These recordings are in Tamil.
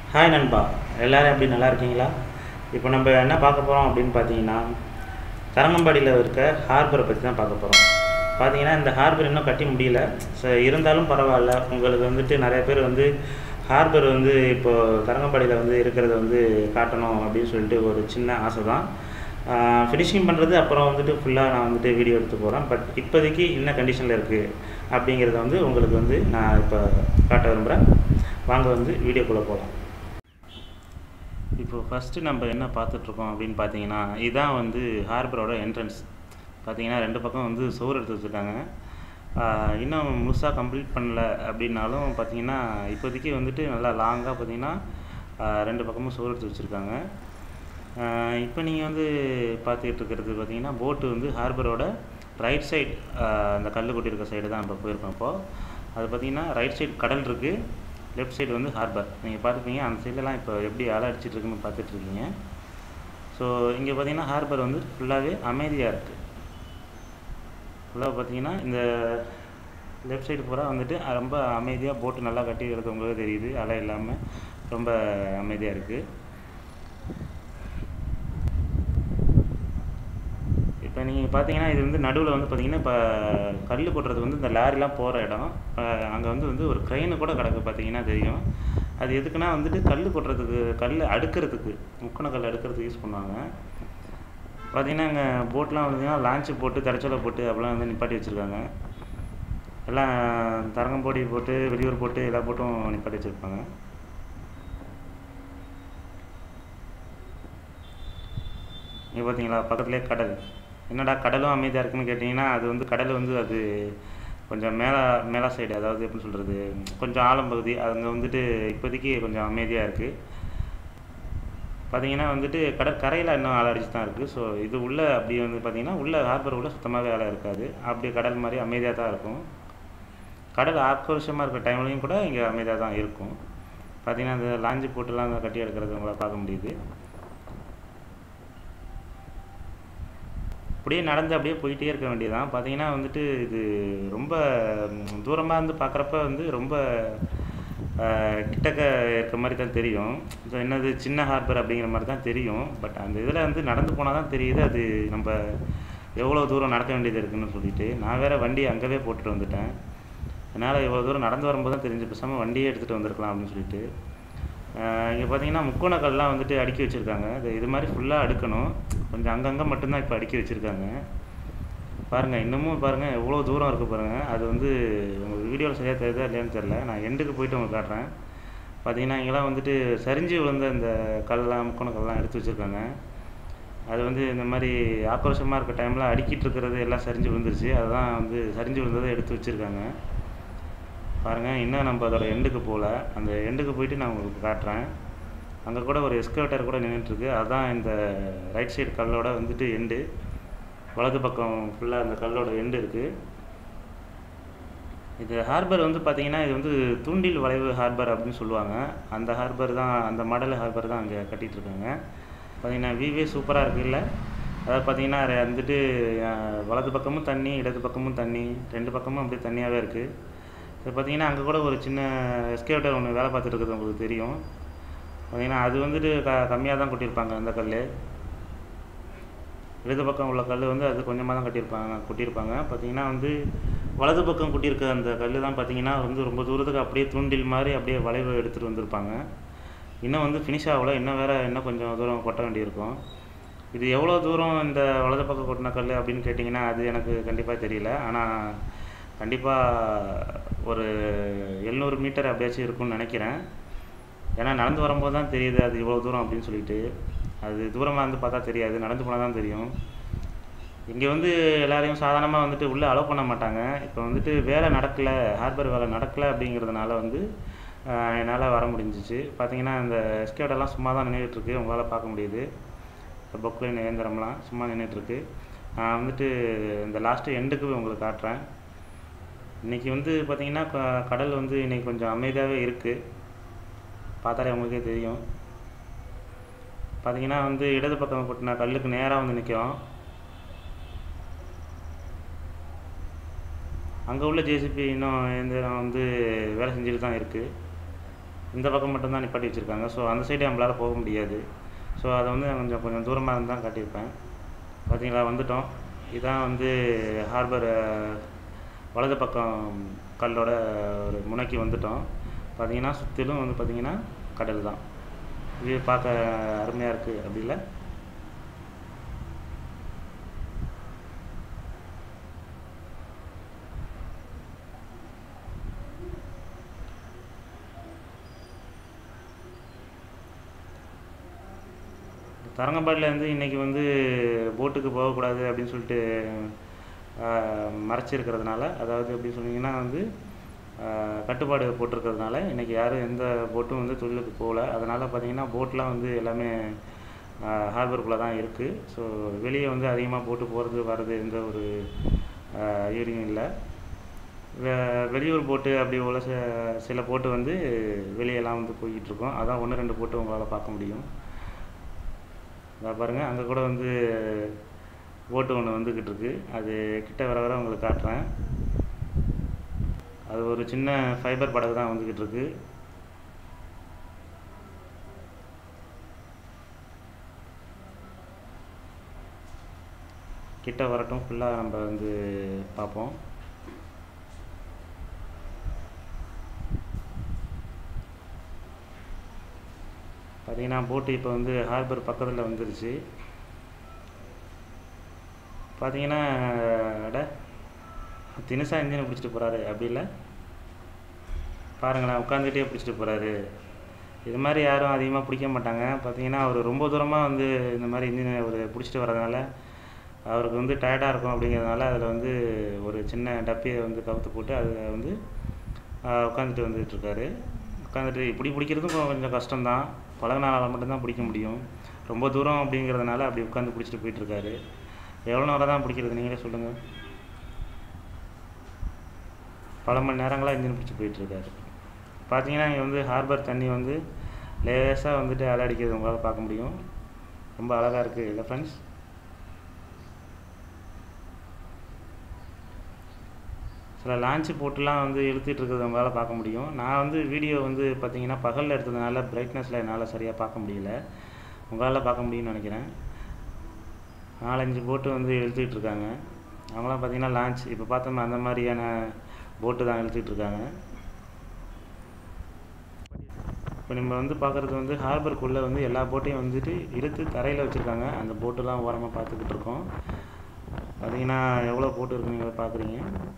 ஹாய் நண்பா எல்லோரும் எப்படி நல்லா இருக்கீங்களா இப்போ நம்ம என்ன பார்க்க போகிறோம் அப்படின்னு பார்த்தீங்கன்னா தரங்கம்பாடியில் இருக்க ஹார்பரை பற்றி தான் பார்க்க போகிறோம் பார்த்தீங்கன்னா இந்த ஹார்பர் இன்னும் கட்டி முடியல ஸோ இருந்தாலும் பரவாயில்ல உங்களுக்கு வந்துட்டு நிறைய பேர் வந்து ஹார்பர் வந்து இப்போது தரங்கம்பாடியில் வந்து இருக்கிறத வந்து காட்டணும் அப்படின்னு சொல்லிட்டு ஒரு சின்ன ஆசை தான் ஃபினிஷிங் பண்ணுறது அப்புறம் வந்துட்டு ஃபுல்லாக நான் வந்துட்டு வீடியோ எடுத்து போகிறேன் பட் இப்போதைக்கு என்ன கண்டிஷனில் இருக்குது அப்படிங்கிறத வந்து உங்களுக்கு வந்து நான் இப்போ காட்ட விரும்புகிறேன் வாங்க வந்து வீடியோக்குள்ளே போகலாம் இப்போ ஃபஸ்ட்டு நம்ம என்ன பார்த்துட்ருக்கோம் அப்படின்னு பார்த்தீங்கன்னா இதுதான் வந்து ஹார்பரோட என்ட்ரன்ஸ் பார்த்தீங்கன்னா ரெண்டு பக்கம் வந்து சோறு எடுத்து வச்சுருக்காங்க ஆஹ் இன்னும் முழுசாக கம்ப்ளீட் பண்ணல அப்படின்னாலும் பார்த்தீங்கன்னா இப்போதைக்கு வந்துட்டு நல்லா லாங்காக பார்த்தீங்கன்னா ஆஹ் ரெண்டு பக்கமும் சோறு எடுத்து வச்சுருக்காங்க இப்போ நீங்கள் வந்து பார்த்துக்கிட்டு இருக்கிறது பார்த்தீங்கன்னா போட்டு வந்து ஹார்பரோட ரைட் சைடு அந்த கல் கொட்டியிருக்க சைடு தான் நம்ம போயிருக்கோம் இப்போது அது பார்த்தீங்கன்னா ரைட் சைடு கடல் இருக்குது லெஃப்ட் சைடு வந்து ஹார்பர் நீங்கள் பார்த்துப்பீங்க அந்த சைடெல்லாம் இப்போ எப்படி அலை அடிச்சிட்டு இருக்குன்னு பார்த்துட்ருக்கீங்க ஸோ இங்கே பார்த்தீங்கன்னா ஹார்பர் வந்து ஃபுல்லாகவே அமைதியாக இருக்குது ஃபுல்லாக பார்த்தீங்கன்னா இந்த லெஃப்ட் சைடு பூரா வந்துட்டு ரொம்ப அமைதியாக போட்டு நல்லா கட்டி எடுக்கவங்களுக்கு தெரியுது அலை இல்லாமல் ரொம்ப அமைதியாக இருக்குது இப்போ நீங்கள் பார்த்தீங்கன்னா இது வந்து நடுவில் வந்து பார்த்தீங்கன்னா இப்போ கல் கொட்டுறது வந்து இந்த லாரிலாம் போகிற இடம் அங்கே வந்து வந்து ஒரு க்ரெயின் கூட கிடக்கு பார்த்தீங்கன்னா தெரியும் அது எதுக்குன்னா வந்துட்டு கல் கொட்டுறதுக்கு கல் அடுக்கிறதுக்கு முக்கண கல் அடுக்கிறதுக்கு யூஸ் பண்ணுவாங்க பார்த்தீங்கன்னா இங்கே போட்லாம் பார்த்தீங்கன்னா லான்ச்சு போட்டு தடச்சலை போட்டு அப்படிலாம் வந்து நிப்பாட்டி வச்சுருக்காங்க எல்லாம் தரங்கம்போடி போட்டு வெளியூர் போட்டு எல்லா போட்டும் நிப்பாட்டி வச்சுருப்பாங்க இங்கே பார்த்தீங்களா பக்கத்துலேயே கடல் என்னடா கடலும் அமைதியாக இருக்குன்னு கேட்டிங்கன்னா அது வந்து கடல் வந்து அது கொஞ்சம் மேலே மேலே சைடு அதாவது எப்படி சொல்கிறது கொஞ்சம் ஆழம் பகுதி அங்கே வந்துட்டு இப்போதைக்கு கொஞ்சம் அமைதியாக இருக்குது பார்த்தீங்கன்னா வந்துட்டு கடற்கரையில் இன்னும் அலை அடிச்சு தான் இருக்குது ஸோ இது உள்ளே அப்படி வந்து பார்த்தீங்கன்னா உள்ளே ஹார்பர் உள்ள சுத்தமாகவே அலை இருக்காது அப்படியே கடல் மாதிரி அமைதியாக தான் இருக்கும் கடல் ஆக்ரோஷமாக இருக்கிற டைம்லையும் கூட இங்கே அமைதியாக தான் இருக்கும் பார்த்தீங்கன்னா அந்த லாஞ்சி போட்டுலாம் அங்கே கட்டி எடுக்கிறது உங்களை பார்க்க முடியுது அப்படியே நடந்து அப்படியே போயிட்டே இருக்க வேண்டியதான் பார்த்தீங்கன்னா வந்துட்டு இது ரொம்ப தூரமாக இருந்து பார்க்குறப்ப வந்து ரொம்ப கிட்டக்க இருக்க மாதிரி தான் தெரியும் ஸோ என்னது சின்ன ஹார்பர் அப்படிங்கிற மாதிரி தான் தெரியும் பட் அந்த இதில் வந்து நடந்து போனால் தான் தெரியுது அது நம்ம எவ்வளோ தூரம் நடக்க வேண்டியது இருக்குன்னு சொல்லிட்டு நான் வேறு வண்டி அங்கேவே போட்டுட்டு வந்துட்டேன் என்னால் இவ்வளோ தூரம் நடந்து வரும்போது தான் தெரிஞ்சு பேசாமல் வண்டியே எடுத்துகிட்டு வந்திருக்கலாம் அப்படின்னு சொல்லிட்டு இங்கே பார்த்தீங்கன்னா முக்கோணக்கல்லாம் வந்துட்டு அடுக்கி வச்சுருக்காங்க இது இது மாதிரி ஃபுல்லாக அடுக்கணும் கொஞ்சம் அங்கங்கே மட்டும்தான் இப்போ அடுக்கி வச்சுருக்காங்க பாருங்கள் இன்னமும் பாருங்கள் எவ்வளோ தூரம் இருக்குது பாருங்கள் அது வந்து உங்களுக்கு வீடியோவில் சரியாக தெரியுதா இல்லையான்னு தெரில நான் எண்டுக்கு போயிட்டு உங்களுக்கு காட்டுறேன் பார்த்தீங்கன்னா இங்கெல்லாம் வந்துட்டு சரிஞ்சு விழுந்த இந்த கல்லாம் முக்கோண கல்லாம் எடுத்து வச்சுருக்காங்க அது வந்து இந்த மாதிரி ஆக்ரோஷமாக இருக்க டைமில் அடிக்கிட்டு இருக்கிறது எல்லாம் சரிஞ்சு விழுந்துருச்சு அதுதான் வந்து சரிஞ்சு விழுந்ததை எடுத்து வச்சுருக்காங்க பாருங்கள் இன்னும் நம்ம அதோட எண்டுக்கு போகல அந்த எண்டுக்கு போயிட்டு நான் உங்களுக்கு காட்டுறேன் அங்கே கூட ஒரு எஸ்கவேட்டர் கூட நின்றுட்டுருக்கு அதுதான் இந்த ரைட் சைடு கல்லோட வந்துட்டு எண்டு வலது பக்கம் ஃபுல்லாக அந்த கல்லோட எண்டு இருக்குது இது ஹார்பர் வந்து பார்த்திங்கன்னா இது வந்து தூண்டில் வளைவு ஹார்பர் அப்படின்னு சொல்லுவாங்க அந்த ஹார்பர் தான் அந்த மாடல் ஹார்பர் தான் அங்கே கட்டிகிட்ருக்காங்க பார்த்திங்கன்னா விவே சூப்பராக இருக்குல்ல அதாவது பார்த்திங்கன்னா வந்துட்டு வலது பக்கமும் தண்ணி இடது பக்கமும் தண்ணி ரெண்டு பக்கமும் அப்படியே தண்ணியாகவே இருக்குது இப்போ பார்த்தீங்கன்னா அங்கே கூட ஒரு சின்ன எஸ்கேவேட்டர் ஒன்று வேலை பார்த்துட்டு இருக்குது உங்களுக்கு தெரியும் பார்த்தீங்கன்னா அது வந்துட்டு க கம்மியாக தான் கொட்டியிருப்பாங்க அந்த கல் இடது பக்கம் உள்ள கல் வந்து அது கொஞ்சமாக தான் கட்டியிருப்பாங்க கொட்டியிருப்பாங்க பார்த்தீங்கன்னா வந்து வலது பக்கம் கொட்டியிருக்க அந்த கல் தான் பார்த்தீங்கன்னா வந்து ரொம்ப தூரத்துக்கு அப்படியே தூண்டில் மாதிரி அப்படியே வளைவு எடுத்துகிட்டு வந்திருப்பாங்க இன்னும் வந்து ஃபினிஷ் ஆகல இன்னும் வேறு இன்னும் கொஞ்சம் தூரம் கொட்ட வேண்டியிருக்கும் இது எவ்வளோ தூரம் இந்த வலது பக்கம் கொட்டின கல் அப்படின்னு கேட்டிங்கன்னா அது எனக்கு கண்டிப்பாக தெரியல ஆனால் கண்டிப்பாக ஒரு எழுநூறு மீட்டர் அப்படியாச்சும் இருக்கும்னு நினைக்கிறேன் ஏன்னா நடந்து வரும்போது தான் தெரியுது அது இவ்வளோ தூரம் அப்படின்னு சொல்லிட்டு அது தூரமாக இருந்து பார்த்தா தெரியாது நடந்து போனால் தான் தெரியும் இங்கே வந்து எல்லாரையும் சாதாரணமாக வந்துட்டு உள்ளே அலோவ் பண்ண மாட்டாங்க இப்போ வந்துட்டு வேலை நடக்கலை ஹார்பர் வேலை நடக்கலை அப்படிங்கிறதுனால வந்து என்னால் வர முடிஞ்சிச்சு பார்த்தீங்கன்னா இந்த எஸ்கேடெல்லாம் சும்மா தான் நின்றுட்டுருக்கு உங்களால் பார்க்க முடியுது இந்த பொக்லைன் இயந்திரம்லாம் சும்மா நின்றுட்டுருக்கு நான் வந்துட்டு இந்த லாஸ்ட்டு எண்டுக்கு உங்களுக்கு காட்டுறேன் இன்றைக்கி வந்து பார்த்திங்கன்னா கடல் வந்து இன்றைக்கி கொஞ்சம் அமைதியாகவே இருக்குது பார்த்தாலே உங்களுக்கே தெரியும் பார்த்திங்கன்னா வந்து இடது பக்கம் கொட்டின கல்லுக்கு நேராக வந்து நிற்கிறோம் அங்கே உள்ள ஜேசிபி இன்னும் இயந்திரம் வந்து வேலை செஞ்சுட்டு தான் இருக்குது இந்த பக்கம் மட்டும்தான் நிப்பாட்டி வச்சுருக்காங்க ஸோ அந்த சைடு நம்மளால் போக முடியாது ஸோ அதை வந்து கொஞ்சம் கொஞ்சம் தூரமாக இருந்து தான் காட்டியிருப்பேன் பார்த்தீங்களா வந்துட்டோம் இதான் வந்து ஹார்பர் வலது பக்கம் கல்லோட ஒரு முனைக்கு வந்துட்டோம் பார்த்தீங்கன்னா சுற்றிலும் வந்து பார்த்தீங்கன்னா கடல் தான் இது பார்க்க அருமையாக இருக்குது அப்படி இல்லை தரங்கம்பாடியிலேருந்து இன்றைக்கி வந்து போட்டுக்கு போகக்கூடாது அப்படின்னு சொல்லிட்டு ஆஹ், மறைச்சிருக்கிறதுனால அதாவது எப்படி சொன்னீங்கன்னா வந்து ஆஹ், கட்டுப்பாடு போட்டிருக்கிறதுனால இன்றைக்கி யாரும் எந்த போட்டும் வந்து தொழிலுக்கு போகல அதனால் பார்த்தீங்கன்னா போட்லாம் வந்து எல்லாமே ஹார்பருக்குள்ளே தான் இருக்குது ஸோ வெளியே வந்து அதிகமாக போட்டு போகிறது வர்றது எந்த ஒரு ஈரியும் இல்லை வெ- வெளியூர் போட்டு அப்படி உள்ள ச- சில போட்டு வந்து வெளியெல்லாம் வந்து போய்கிட்டு இருக்கோம் அதான் ஒன்று ரெண்டு போட்டு உங்களால் பார்க்க முடியும் இதா பாருங்கள் அங்கே கூட வந்து போட்டு ஒன்று வந்துக்கிட்டு இருக்கு அது கிட்ட வர வர உங்களுக்கு காட்டுறேன் அது ஒரு சின்ன ஃபைபர் படகு தான் வந்துக்கிட்டு இருக்கு கிட்ட வரட்டும் ஃபுல்லாக நம்ம வந்து பார்ப்போம் பார்த்தீங்கன்னா போட்டு இப்போ வந்து ஹார்பர் பக்கத்தில் வந்துருச்சு பார்த்தீங்கன்னா அட தினுசா இன்ஜினை பிடிச்சிட்டு போகிறாரு அப்படி இல்லை பாருங்களேன் உட்காந்துட்டே பிடிச்சிட்டு போகிறாரு இது மாதிரி யாரும் அதிகமாக பிடிக்க மாட்டாங்க பார்த்தீங்கன்னா அவர் ரொம்ப தூரமாக வந்து இந்த மாதிரி இன்ஜினை அவர் பிடிச்சிட்டு வரதுனால அவருக்கு வந்து டயர்டாக இருக்கும் அப்படிங்கிறதுனால அதில் வந்து ஒரு சின்ன டப்பியை வந்து கவுத்து போட்டு அதில் வந்து ஆஹ், உட்காந்துட்டு வந்துட்டு இருக்காரு உட்காந்துட்டு இப்படி பிடிக்கிறதும் கொ- கொஞ்சம் கஷ்டம்தான் பழகினால மட்டும்தான் பிடிக்க முடியும் ரொம்ப தூரம் அப்படிங்கிறதுனால அப்படி உட்காந்து பிடிச்சிட்டு போயிட்டுருக்காரு எவ்வளோ நேரம் தான் பிடிக்கிறது நீங்களே சொல்லுங்கள் பல மணி நேரங்களாக இன்ஜின் பிடிச்சி போயிட்டுருக்காரு பார்த்தீங்கன்னா இங்கே வந்து ஹார்பர் தண்ணி வந்து லேசாக வந்துட்டு அலை அடிக்கிறது உங்களால் பார்க்க முடியும் ரொம்ப அழகாக இருக்குது இல்லை ஃப்ரெண்ட்ஸ் சில லான்ச்சு போட்டுலாம் வந்து இழுத்துட்டு இருக்கிறத உங்களால் பார்க்க முடியும் நான் வந்து வீடியோ வந்து பார்த்தீங்கன்னா பகலில் எடுத்ததுனால பிரைட்னஸில் என்னால் சரியாக பார்க்க முடியல உங்களால் பார்க்க முடியும்னு நினைக்கிறேன் நாலஞ்சு போட்டு வந்து இழுத்துக்கிட்டு இருக்காங்க அவங்களாம் பார்த்தீங்கன்னா லான்ச் இப்போ பார்த்தோம்னா அந்த மாதிரியான போட்டு தான் இழுத்துக்கிட்டு இருக்காங்க இப்போ நம்ம வந்து பார்க்குறது வந்து ஹார்பருக்குள்ளே வந்து எல்லா போட்டையும் வந்துட்டு இழுத்து தரையில் வச்சுருக்காங்க அந்த போட்டெல்லாம் ஓரமாக பார்த்துக்கிட்டு இருக்கோம் பார்த்தீங்கன்னா எவ்வளோ போட்டு இருக்கு நீங்கள் பார்க்குறீங்க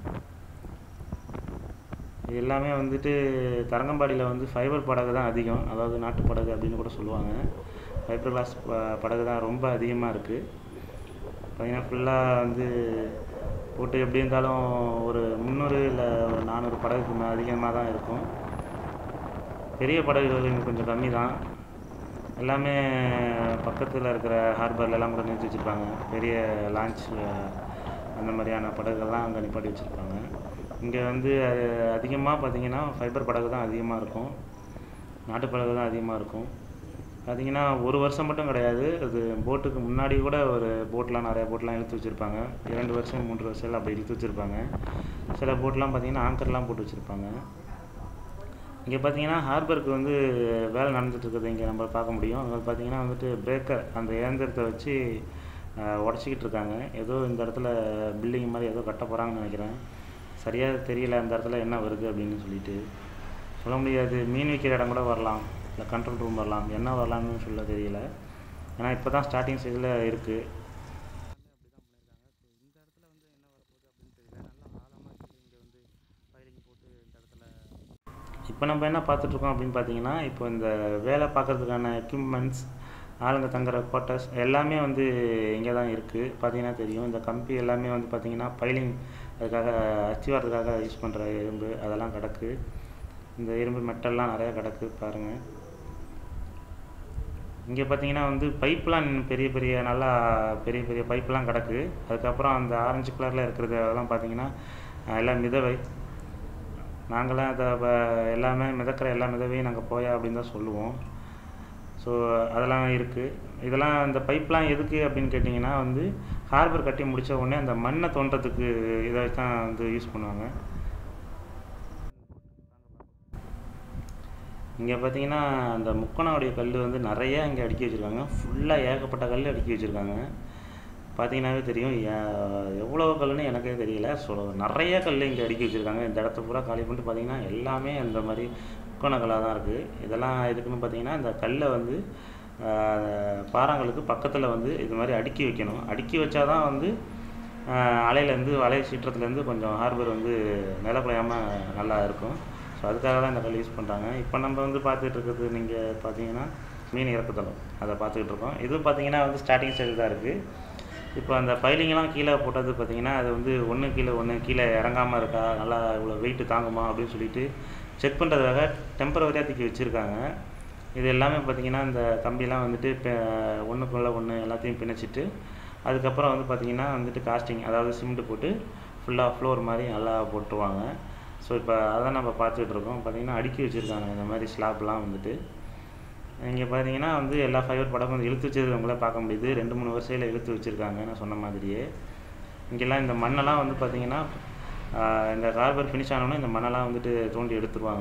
இது எல்லாமே வந்துட்டு தரங்கம்பாடியில் வந்து ஃபைபர் படகு தான் அதிகம் அதாவது நாட்டு படகு அப்படின்னு கூட சொல்லுவாங்க ஃபைபர் கிளாஸ் படகு தான் ரொம்ப அதிகமாக இருக்குது பார்த்தீங்கன்னா ஃபுல்லாக வந்து போட்டு எப்படி இருந்தாலும் ஒரு முந்நூறு இல்லை ஒரு நானூறு படகுக்கு மே- அதிகமாக தான் இருக்கும் பெரிய படகுகள் இங்கே கொஞ்சம் கம்மி தான் எல்லாமே பக்கத்தில் இருக்கிற ஹார்பர்ல எல்லாம் கூட நிறுத்தி வச்சுருப்பாங்க பெரிய லான்ச் அந்த மாதிரியான படகுகள்லாம் அங்கே நிப்பாட்டி வச்சுருப்பாங்க இங்கே வந்து அதிகமாக பார்த்தீங்கன்னா ஃபைபர் படகு தான் அதிகமாக இருக்கும் நாட்டு படகு தான் அதிகமாக இருக்கும் பார்த்தீங்கன்னா ஒரு வருஷம் மட்டும் கிடையாது அது போட்டுக்கு முன்னாடி கூட ஒரு போட்லாம் நிறைய போட்லாம் இழுத்து வச்சுருப்பாங்க இரண்டு வருஷம் மூன்று வருஷம் அப்படி இழுத்து வச்சுருப்பாங்க சில போட்லாம் பார்த்தீங்கன்னா ஆங்கர்லாம் போட்டு வச்சுருப்பாங்க இங்கே பார்த்தீங்கன்னா ஹார்பருக்கு வந்து வேலை நடந்துட்டு இருக்குது இங்கே நம்ம பார்க்க முடியும் அங்கே பார்த்தீங்கன்னா வந்துட்டு பிரேக்கர் அந்த இயந்திரத்தை வச்சு உடச்சிக்கிட்டு இருக்காங்க ஏதோ இந்த இடத்துல பில்டிங் மாதிரி ஏதோ கட்ட போகிறாங்கன்னு நினைக்கிறேன் சரியாக தெரியல அந்த இடத்துல என்ன வருது அப்படின்னு சொல்லிட்டு சொல்ல முடியாது மீன் விற்கிற இடம் கூட வரலாம் இல்லை கண்ட்ரோல் ரூம் வரலாம் என்ன வரலாம்னு சொல்ல தெரியல ஏன்னா இப்போ தான் ஸ்டார்டிங் ஸ்டேஜில் இருக்குது இந்த இடத்துல வந்து என்ன வரப்போகுது அப்படின்னு தெரியல நல்லா ஆழமாக இருக்குது இங்கே வந்து ஃபைலிங் போட்டு இந்த இடத்துல இப்போ நம்ம என்ன பார்த்துட்ருக்கோம் அப்படின்னு பார்த்தீங்கன்னா இப்போ இந்த வேலை பார்க்கறதுக்கான எக்யூப்மெண்ட்ஸ் ஆளுங்க தங்குற குவார்ட்டர்ஸ் எல்லாமே வந்து இங்கே தான் இருக்குது பார்த்தீங்கன்னா தெரியும் இந்த கம்பி எல்லாமே வந்து பார்த்தீங்கன்னா பைலிங் அதுக்காக அச்சிவாரத்துக்காக யூஸ் பண்ணுற இரும்பு அதெல்லாம் கிடக்கு இந்த இரும்பு மெட்டல்லாம் நிறையா கிடக்கு பாருங்கள் இங்கே பார்த்தீங்கன்னா வந்து பைப்லாம் பெரிய பெரிய நல்லா பெரிய பெரிய பைப்லாம் கிடக்கு அதுக்கப்புறம் அந்த ஆரஞ்சு கலரில் இருக்கிறது அதெல்லாம் பார்த்தீங்கன்னா அஹ், எல்லாம் மிதவை நாங்களாம் அதை வ- எல்லாமே மிதக்கிற எல்லா மிதவையும் நாங்கள் போயா அப்படின்னு தான் சொல்லுவோம் ஸோ அதெல்லாம் இருக்குது இதெல்லாம் இந்த பைப்லாம் எதுக்கு அப்படின்னு கேட்டிங்கன்னா வந்து ஹார்பர் கட்டி முடித்த உடனே அந்த மண்ணை தோண்டுறதுக்கு இதை வச்சு தான் வந்து யூஸ் பண்ணுவாங்க இங்கே பார்த்தீங்கன்னா அந்த முக்கோணவுடைய கல் வந்து நிறைய இங்கே அடுக்கி வச்சுருக்காங்க ஃபுல்லாக ஏகப்பட்ட கல் அடுக்கி வச்சுருக்காங்க பார்த்தீங்கன்னாவே தெரியும் எ- எவ்வளோ கல்லுன்னு எனக்கே தெரியல ஸோ நிறைய கல் இங்கே அடுக்கி வச்சுருக்காங்க இந்த இடத்த பூரா காலி பண்ணிட்டு பார்த்தீங்கன்னா எல்லாமே அந்த மாதிரி முக்கோண கல்லாக தான் இருக்குது இதெல்லாம் எதுக்குன்னு பார்த்தீங்கன்னா இந்த கல்லை வந்து ஆஹ், பாறாங்கல்லுக்கு பக்கத்தில் வந்து இது மாதிரி அடுக்கி வைக்கணும் அடுக்கி வச்சாதான் வந்து ஆஹ், அலையிலேருந்து வலை சீற்றத்துலேருந்து கொஞ்சம் ஹார்பர் வந்து நிலக்குலையாமல் நல்லா இருக்கும் ஸோ அதுக்காக தான் இந்த கல் யூஸ் பண்ணுறாங்க இப்போ நம்ம வந்து பார்த்துட்டு இருக்கிறது நீங்கள் பார்த்தீங்கன்னா மீன் இறக்குதளம் அதை பார்த்துக்கிட்டு இருக்கோம் இது பார்த்தீங்கன்னா வந்து ஸ்டார்டிங் ஸ்டேஜ் தான் இருக்குது இப்போ அந்த ஃபைலிங்லாம் கீழே போட்டது பார்த்தீங்கன்னா அது வந்து ஒன்று கீழே ஒன்று கீழே இறங்காமல் இருக்கா நல்லா இவ்வளோ வெயிட் தாங்குமா அப்படின்னு சொல்லிட்டு செக் பண்ணுறதுக்காக டெம்பரவரியாக தூக்கி வச்சுருக்காங்க இது எல்லாமே பார்த்தீங்கன்னா இந்த கம்பிலாம் வந்துட்டு இப்போ ஒன்றுக்குள்ளே ஒன்று எல்லாத்தையும் பிணைச்சிட்டு அதுக்கப்புறம் வந்து பார்த்தீங்கன்னா வந்துட்டு காஸ்டிங் அதாவது சிமெண்ட் போட்டு ஃபுல்லாக ஃப்ளோர் மாதிரி நல்லா போட்டுருவாங்க ஸோ இப்போ அதான் நம்ம பார்த்துட்டு இருக்கோம் பார்த்தீங்கன்னா அடுக்கி வச்சுருக்காங்க இந்த மாதிரி ஸ்லாப்லாம் வந்துட்டு இங்கே பார்த்தீங்கன்னா வந்து எல்லா ஃபைபர் படம் வந்து இழுத்து வச்சது உங்களால் பார்க்க முடியுது ரெண்டு மூணு வரிசையில் இழுத்து வச்சுருக்காங்க நான் சொன்ன மாதிரியே இங்கெல்லாம் இந்த மண்ணெல்லாம் வந்து பார்த்தீங்கன்னா ஆஹ், இந்த கார்பர் ஃபினிஷ் ஆனோடனே இந்த மண்ணெல்லாம் வந்துட்டு தோண்டி எடுத்துருவாங்க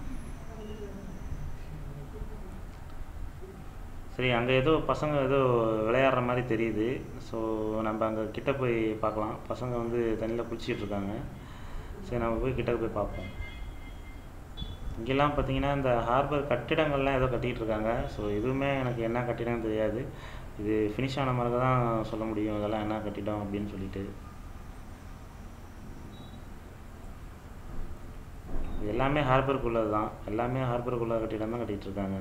சரி அங்கே ஏதோ பசங்க ஏதோ விளையாடுற மாதிரி தெரியுது ஸோ நம்ம அங்கே கிட்ட போய் பார்க்கலாம் பசங்க வந்து தண்ணியில் குளிச்சிட்டு இருக்காங்க சரி நம்ம போய் கிட்ட போய் பார்ப்போம் இங்கெல்லாம் பார்த்தீங்கன்னா இந்த ஹார்பர் கட்டிடங்கள்லாம் ஏதோ கட்டிகிட்டு இருக்காங்க ஸோ எதுவுமே எனக்கு என்ன கட்டிடம்னு தெரியாது இது ஃபினிஷ் ஆன மாதிரி தான் சொல்ல முடியும் இதெல்லாம் என்ன கட்டிடம் அப்படின்னு சொல்லிட்டு இது எல்லாமே ஹார்பருக்குள்ளது தான் எல்லாமே ஹார்பருக்குள்ள கட்டிடம் தான் கட்டிகிட்டு இருக்காங்க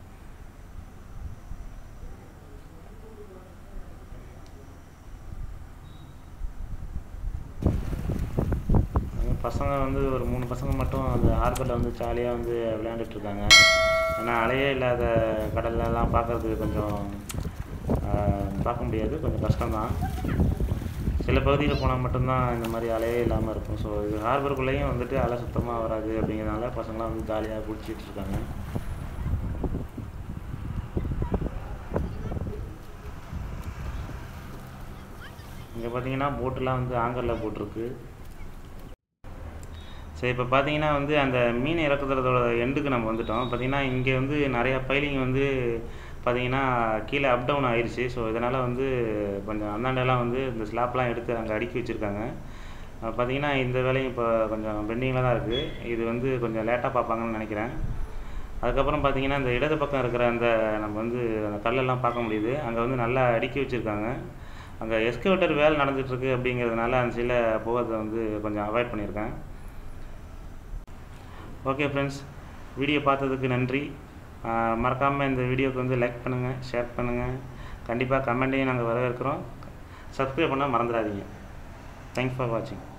அங்க பசங்க வந்து ஒரு மூணு பசங்க மட்டும் அந்த ஹார்பரில் வந்து ஜாலியாக வந்து விளையாண்டுட்டு இருக்காங்க ஏன்னா அலையே இல்லாத கடல்லலாம் பார்க்கறதுக்கு கொஞ்சம் ஆஹ், பார்க்க முடியாது கொஞ்சம் கஷ்டம்தான் சில பகுதியில் போனால் மட்டும்தான் இந்த மாதிரி அலையே இல்லாமல் இருக்கும் ஸோ இது ஹார்பருக்குள்ளேயும் வந்துட்டு அலை சுத்தமாக வராது அப்படிங்கிறதுனால பசங்களாம் வந்து ஜாலியாக குடிச்சிட்டு இருக்காங்க இங்கே பார்த்தீங்கன்னா போட்டுலாம் வந்து ஆங்கரில் போட்டிருக்கு சரி இப்போ பார்த்தீங்கன்னா வந்து அந்த மீன் இறக்குறதோட எண்டுக்கு நம்ம வந்துட்டோம் பார்த்தீங்கன்னா இங்கே வந்து நிறையா பைலிங் வந்து பார்த்தீங்கன்னா கீழே அப் டவுன் ஆயிடுச்சு ஸோ இதனால் வந்து கொஞ்சம் அந்தாண்டெல்லாம் வந்து இந்த ஸ்லாப்லாம் எடுத்து அங்கே அடுக்கி வச்சுருக்காங்க பார்த்தீங்கன்னா இந்த வேலையும் இப்போ கொஞ்சம் பெண்டிங்கில் தான் இருக்குது இது வந்து கொஞ்சம் லேட்டாக பார்ப்பாங்கன்னு நினைக்கிறேன் அதுக்கப்புறம் பார்த்தீங்கன்னா இந்த இடது பக்கம் இருக்கிற அந்த நம்ம வந்து அந்த கல்லெல்லாம் பார்க்க முடியுது அங்கே வந்து நல்லா அடுக்கி வச்சுருக்காங்க அங்கே எஸ்கவேட்டர் வேலை நடந்துகிட்ருக்கு அப்படிங்கிறதுனால அந்த சைடில் போகிறத வந்து கொஞ்சம் அவாய்ட் பண்ணியிருக்கேன் ஓகே ஃப்ரெண்ட்ஸ் வீடியோ பார்த்ததுக்கு நன்றி மறக்காமல் இந்த வீடியோக்கு வந்து லைக் பண்ணுங்கள் ஷேர் பண்ணுங்கள் கண்டிப்பாக கமெண்ட்டையும் நாங்கள் வரவேற்கிறோம் சப்ஸ்கிரைப் பண்ண மறந்துடாதீங்க தேங்க்ஸ் ஃபார் வாட்சிங்